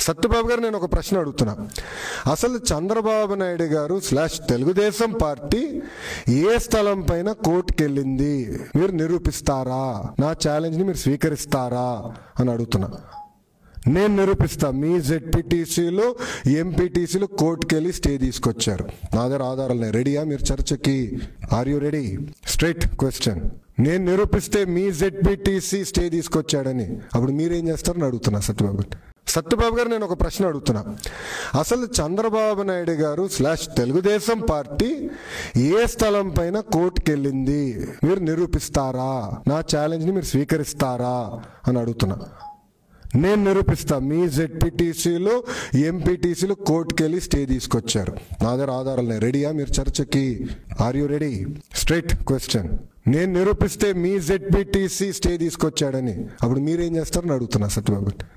సత్యబాబు గారు నేను ఒక ప్రశ్న అడుగుతున్నా అసలు చంద్రబాబు నాయుడు గారు స్లాష్ తెలుగుదేశం పార్టీ ఏ స్థలం పైన కోర్టుకు వెళ్ళింది మీరు నిరూపిస్తారా నా ఛాలెంజ్ని మీరు స్వీకరిస్తారా అని అడుగుతున్నా నేను నిరూపిస్తా మీ జెడ్పీటీసీలు ఎంపీటీసీలు కోర్టుకు వెళ్ళి స్టే తీసుకొచ్చారు నా దగ్గర ఆధారాలు ఉన్నాయి రెడీయా మీరు చర్చకి are you ready straight question నేను నిరూపిస్తే మీ జెడ్పీటీసీ స్టే తీసుకొచ్చాడని అప్పుడు మీరేం చేస్తారని అడుగుతున్నా సత్యబాబు గారు సత్యబాబు గారు నేను ఒక ప్రశ్న అడుగుతున్నా అసలు చంద్రబాబు నాయుడు గారు స్లాష్ తెలుగుదేశం పార్టీ ఏ స్థలం పైన కోర్టుకు వెళ్ళింది మీరు నిరూపిస్తారా నా ఛాలెంజ్ని మీరు స్వీకరిస్తారా అని అడుగుతున్నా నేను నిరూపిస్తా మీ జెడ్పీటీసీలు ఎంపీటీసీలు కోర్టుకు వెళ్ళి స్టే తీసుకొచ్చారు నా దగ్గర ఆధారాలు ఉన్నాయి రెడీయా మీరు చర్చకి are you ready straight question నేను నిరూపిస్తే మీ జెడ్పీటీసీ స్టే తీసుకొచ్చాడని అప్పుడు మీరేం చేస్తారని అడుగుతున్నా సత్యబాబు గారు